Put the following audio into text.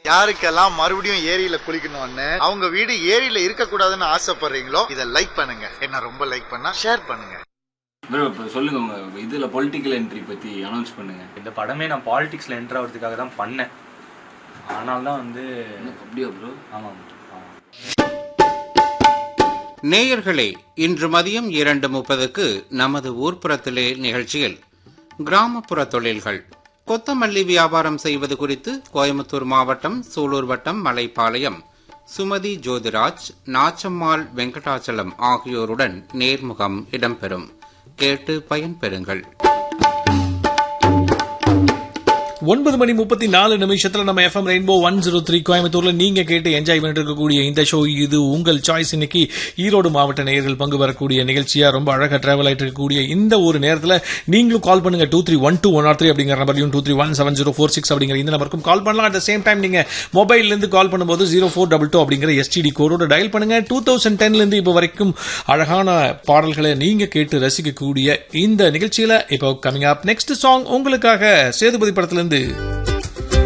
யாருக்கெல்லாம் மறுபடியும் ஏரியில குளிக்கணும்னு அவங்க வீடு ஏரியில இருக்க கூடாதுன்னு ஆசைப்படுறீங்களோ இதை லைக் பண்ணுங்க என்ன ரொம்ப லைக் பண்ணா ஷேர் பண்ணுங்க ப்ரோ இப்போ சொல்லுங்க உங்க இதுல பொலிட்டிக்கல் என்ட்ரி பத்தி அனௌன்ஸ் பண்ணுங்க இந்த படமே நான் பாலிடிக்ஸ்ல என்டர் ஆகிறதுக்காக தான் பண்ணேன் ஆனால் தான் வந்து அப்படியா ப்ரோ ஆமாம் ஆமாம் நேயர்களே இன்று மதியம் இரண்டு முப்பதுக்கு நமது ஊர்ப்புறத்திலே நிகழ்ச்சியில் கிராமப்புற தொழில்கள் கொத்தமல்லி வியாபாரம் செய்வது குறித்து கோயம்புத்தூர் மாவட்டம் சூலூர் வட்டம் மலைப்பாளையம் சுமதி ஜோதிராஜ் நாச்சம்மாள் வெங்கடாச்சலம் ஆகியோருடன் நேர்முகம் இடம்பெறும் கேட்டு பயன்பெறுங்கள் ஒன்பது மணி முப்பத்தி நாலு நிமிஷத்துல நம்ம FM Rainbow one zero three கோயம்புத்தூர்ல நீங்க கேட்டு என்ஜாய் பண்ணிட்டு இருக்கக்கூடிய இந்த ஷோ இது உங்கள் சாய்ஸ் இன்னைக்கு ஈரோடு மாவட்ட நேயர்கள் பங்கு பெறக்கூடிய நிகழ்ச்சியா ரொம்ப அழகா டிராவல் ஆயிட்டு இருக்கக்கூடிய இந்த ஒரு நேரத்துல நீங்களும் கால் பண்ணுங்க two three one two one or three அப்படிங்கிற நம்பர்லையும் two three one seven zero four six அப்படிங்கிற இந்த நம்பருக்கும் கால் பண்ணலாம் அட் சேம் டைம் நீங்க மொபைல்ல இருந்து கால் பண்ணும்போது ஜீரோ ஃபோர் டபுள் டூ அப்படிங்கிற எஸ்டிடி கோடோட டயல் பண்ணுங்க டூ தௌசண்ட் டென்ல இருந்து இப்போ வரைக்கும் அழகான பாடல்களை நீங்க கேட்டு ரசிக்கக்கூடிய இந்த நிகழ்ச்சியில இப்போ கமிங் அப் நெக்ஸ்ட் சாங் உங்களுக்காக சேதுபதி படத்துல இருந்து